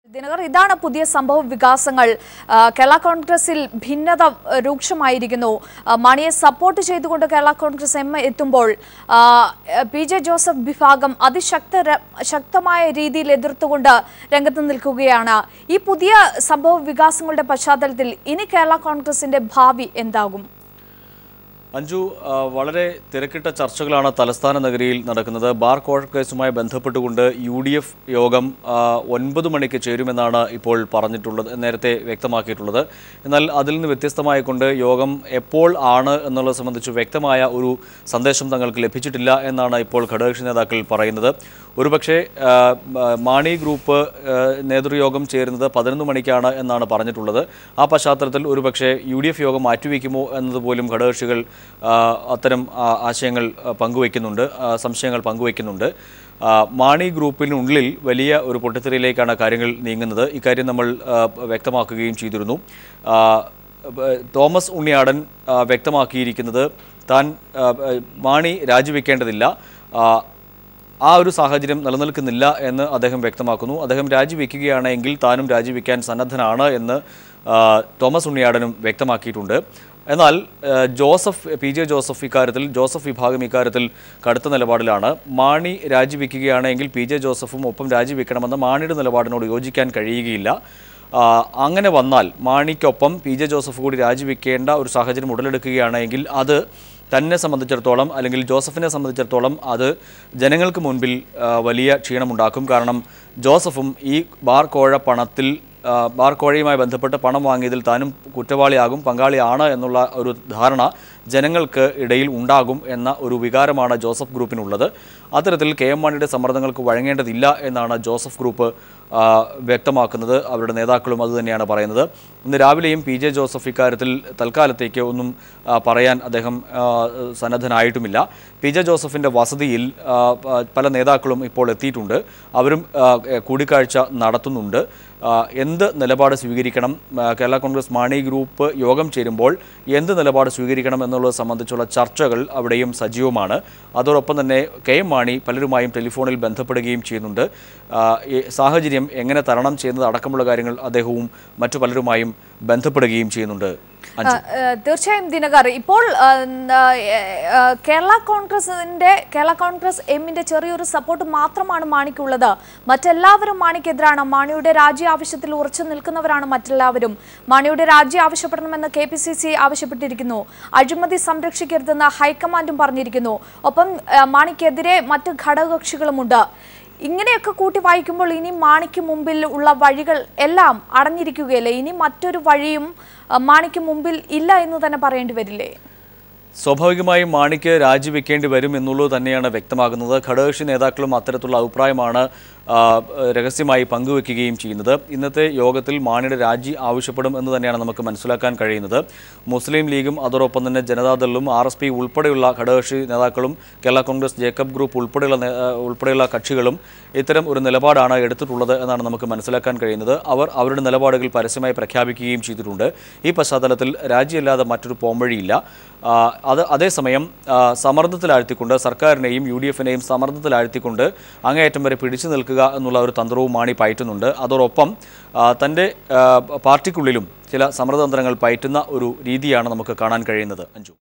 ദിനകർ ഇതാണ് പുതിയ സംഭവ വികാസങ്ങൾ ആ, കേരള കോൺഗ്രസിൽ ഭിന്നത ആ, രൂക്ഷമായിരിക്കുന്നു ആ, മണിയെ സപ്പോർട്ട് ചെയ്തുകൊണ്ട് കേരള കോൺഗ്രസ് എം എത്തുമ്പോൾ ആ, പി ജെ ജോസഫ് വിഭാഗം അതിശക്ത ശക്തമായ രീതിയിൽ എതിർത്തുകൊണ്ട് രംഗത്ത് നിൽക്കുകയാണ് ഈ പുതിയ സംഭവ വികാസങ്ങളുടെ പശ്ചാത്തലത്തിൽ ഇനി കേരള കോൺഗ്രസിന്റെ ഭാവി എന്താകും അഞ്ജു ആ, വളരെ തിരക്കിട്ട ചർച്ചകളാണ് തലസ്ഥാന നഗരിയിൽ നടക്കുന്നത് ബാർ കോഴ കേസുമായി ബന്ധപ്പെട്ടുകൊണ്ട് യു ഡി എഫ് യോഗം ആ, ഒൻപത് മണിക്ക് ചേരുമെന്നാണ് ഇപ്പോൾ പറഞ്ഞിട്ടുള്ളത് നേരത്തെ വ്യക്തമാക്കിയിട്ടുള്ളത് എന്നാൽ അതിൽ നിന്ന് വ്യത്യസ്തമായിക്കൊണ്ട് യോഗം എപ്പോൾ ആണ് എന്നുള്ളത് സംബന്ധിച്ച് വ്യക്തമായ ഒരു സന്ദേശം തങ്ങൾക്ക് ലഭിച്ചിട്ടില്ല എന്നാണ് ഇപ്പോൾ ഘടകകക്ഷി നേതാക്കൾ പറയുന്നത് ഒരുപക്ഷെ ആ, മ- മാണി ഗ്രൂപ്പ് ആ, നേതൃയോഗം ചേരുന്നത് പതിനൊന്ന് മണിക്കാണ് എന്നാണ് പറഞ്ഞിട്ടുള്ളത് ആ പശ്ചാത്തലത്തിൽ ഒരുപക്ഷെ യു ഡി എഫ് യോഗം മാറ്റിവെക്കുമോ എന്നതുപോലും ഘടകകക്ഷികൾ ആ, അത്തരം ആ, ആശയങ്ങൾ ആ, പങ്കുവയ്ക്കുന്നുണ്ട് ആ, സംശയങ്ങൾ പങ്കുവയ്ക്കുന്നുണ്ട് ആ, മാണി ഗ്രൂപ്പിനുള്ളിൽ വലിയ ഒരു പൊട്ടിത്തെറിയിലേക്കാണ് കാര്യങ്ങൾ നീങ്ങുന്നത് ഇക്കാര്യം നമ്മൾ ആ, വ്യക്തമാക്കുകയും ചെയ്തിരുന്നു ആ, ബ- തോമസ് ഉണ്ണിയാടൻ ആ, വ്യക്തമാക്കിയിരിക്കുന്നത് താൻ ആ, ആ, മാണി രാജിവെക്കേണ്ടതില്ല ആ, ആ ഒരു സാഹചര്യം നിലനിൽക്കുന്നില്ല എന്ന് അദ്ദേഹം വ്യക്തമാക്കുന്നു അദ്ദേഹം രാജിവെക്കുകയാണെങ്കിൽ താനും രാജിവെക്കാൻ സന്നദ്ധനാണ് എന്ന് ആ, തോമസ് ഉണ്ണിയാടനും വ്യക്തമാക്കിയിട്ടുണ്ട് എന്നാൽ ആ, ജോസഫ് പി ജെ ജോസഫ് ഇക്കാര്യത്തിൽ ജോസഫ് വിഭാഗം ഇക്കാര്യത്തിൽ കടുത്ത നിലപാടിലാണ് മാണി രാജിവെക്കുകയാണെങ്കിൽ പി ജെ ജോസഫും ഒപ്പം രാജിവെക്കണമെന്ന മാണിയുടെ നിലപാടിനോട് യോജിക്കാൻ കഴിയുകയില്ല ആ, അങ്ങനെ വന്നാൽ മാണിക്കൊപ്പം പി ജെ ജോസഫ് കൂടി രാജിവെക്കേണ്ട ഒരു സാഹചര്യം ഉടലെടുക്കുകയാണെങ്കിൽ അത് തന്നെ സംബന്ധിച്ചിടത്തോളം അല്ലെങ്കിൽ ജോസഫിനെ സംബന്ധിച്ചിടത്തോളം അത് ജനങ്ങൾക്ക് മുൻപിൽ ആ, വലിയ ക്ഷീണമുണ്ടാക്കും കാരണം ജോസഫും ഈ ബാർ കോഴ പണത്തിൽ ആ, ബാർ കോഴയുമായി ബന്ധപ്പെട്ട് പണം വാങ്ങിയതിൽ താനും കുറ്റവാളിയാകും പങ്കാളിയാണ് എന്നുള്ള ഒരു ധാരണ ജനങ്ങൾക്ക് ഇടയിൽ ഉണ്ടാകും എന്ന ഒരു വികാരമാണ് ജോസഫ് ഗ്രൂപ്പിനുള്ളത് അത്തരത്തിൽ കെ എം മാണിയുടെ സമ്മർദ്ദങ്ങൾക്ക് വഴങ്ങേണ്ടതില്ല എന്നാണ് ജോസഫ് ഗ്രൂപ്പ് ആ, വ്യക്തമാക്കുന്നത് അവരുടെ നേതാക്കളും അതുതന്നെയാണ് പറയുന്നത് ഇന്ന് രാവിലെയും പി ജെ ജോസഫ് ഇക്കാര്യത്തിൽ തൽക്കാലത്തേക്ക് ഒന്നും ആ, പറയാൻ അദ്ദേഹം ആ, സന്നദ്ധനായിട്ടുമില്ല പി ജെ ജോസഫിൻ്റെ വസതിയിൽ ആ, പ- പല നേതാക്കളും ഇപ്പോൾ എത്തിയിട്ടുണ്ട് അവരും ആ, കൂടിക്കാഴ്ച നടത്തുന്നുണ്ട് ആ, എന്ത് നിലപാട് സ്വീകരിക്കണം ആ, കേരള കോൺഗ്രസ് മാണി ഗ്രൂപ്പ് യോഗം ചേരുമ്പോൾ എന്ത് നിലപാട് സ്വീകരിക്കണം എന്നുള്ളത് സംബന്ധിച്ചുള്ള ചർച്ചകൾ അവിടെയും സജീവമാണ് അതോടൊപ്പം തന്നെ കെ എം മാണി പലരുമായും ടെലിഫോണിൽ ബന്ധപ്പെടുകയും ചെയ്യുന്നുണ്ട് ആ, ഈ സാഹചര്യം എങ്ങനെ തരണം ചെയ്യുന്നത് അടക്കമുള്ള കാര്യങ്ങൾ അദ്ദേഹവും മറ്റു പലരുമായും ബന്ധപ്പെടുകയും ചെയ്യുന്നുണ്ട് ആ, ഏ, തീർച്ചയായും ദിനകർ ഇപ്പോൾ ആ, ന- ഏ, ആ, കേരള കോൺഗ്രസിന്റെ കേരള കോൺഗ്രസ് എമ്മിന്റെ ചെറിയൊരു സപ്പോർട്ട് മാത്രമാണ് മാണിക്കുള്ളത് മറ്റെല്ലാവരും മാണിക്കെതിരാണ് മാണിയുടെ രാജി ആവശ്യത്തിൽ ഉറച്ചു നിൽക്കുന്നവരാണ് മറ്റെല്ലാവരും മാണിയുടെ രാജി ആവശ്യപ്പെടണമെന്ന് കെ പി സി സി ആവശ്യപ്പെട്ടിരിക്കുന്നു അഴിമതി സംരക്ഷിക്കരുതെന്ന് ഹൈക്കമാൻഡും പറഞ്ഞിരിക്കുന്നു ഒപ്പം ആ, മാണിക്കെതിരെ മറ്റ് ഘടകകക്ഷികളുമുണ്ട് ഇങ്ങനെയൊക്കെ കൂട്ടി വായിക്കുമ്പോൾ ഇനി മാണിക്ക് മുമ്പിൽ ഉള്ള വഴികൾ എല്ലാം അടഞ്ഞിരിക്കുകയല്ലേ ഇനി മറ്റൊരു വഴിയും അഹ്, മാണിക്ക് മുമ്പിൽ ഇല്ല എന്ന് തന്നെ പറയേണ്ടി വരില്ലേ സ്വാഭാവികമായും മാണിക്ക് രാജിവെക്കേണ്ടി വരും എന്നുള്ളത് തന്നെയാണ് വ്യക്തമാകുന്നത് ഘടകകക്ഷി നേതാക്കളും അത്തരത്തിലുള്ള അഭിപ്രായമാണ് ആ, രഹസ്യമായി പങ്കുവെക്കുകയും ചെയ്യുന്നത് ഇന്നത്തെ യോഗത്തിൽ മാണിയുടെ രാജി ആവശ്യപ്പെടും എന്ന് തന്നെയാണ് നമുക്ക് മനസ്സിലാക്കാൻ കഴിയുന്നത് മുസ്ലിം ലീഗും അതോടൊപ്പം തന്നെ ജനതാദളും ആർ എസ് പി ഉൾപ്പെടെയുള്ള ഘടകകക്ഷി നേതാക്കളും കേരള കോൺഗ്രസ് ജേക്കബ് ഗ്രൂപ്പ് ഉൾപ്പെടെയുള്ള നേ- ആ, ഉൾപ്പെടെയുള്ള കക്ഷികളും ഇത്തരം ഒരു നിലപാടാണ് എടുത്തിട്ടുള്ളത് എന്നാണ് നമുക്ക് മനസ്സിലാക്കാൻ കഴിയുന്നത് അവർ അവരുടെ നിലപാടുകൾ പരസ്യമായി പ്രഖ്യാപിക്കുകയും ചെയ്തിട്ടുണ്ട് ഈ പശ്ചാത്തലത്തിൽ രാജിയല്ലാതെ മറ്റൊരു പോംവഴിയില്ല ആ, അത് അതേസമയം ആ, സമ്മർദ്ദത്തിലാഴ്ത്തിക്കൊണ്ട് സർക്കാരിനെയും യു ഡി എഫിനെയും സമ്മർദ്ദത്തിലാഴ്ത്തിക്കൊണ്ട് അങ്ങേയറ്റം വരെ പിടിച്ചു നിൽക്കുക എന്നുള്ള ഒരു തന്ത്രവും മാണി പയറ്റുന്നുണ്ട് അതോടൊപ്പം ആ, തൻ്റെ ആ, പാർട്ടിക്കുള്ളിലും ചില സമ്മർദ്ദതന്ത്രങ്ങൾ പയറ്റുന്ന ഒരു രീതിയാണ് നമുക്ക് കാണാൻ കഴിയുന്നത് അഞ്ജു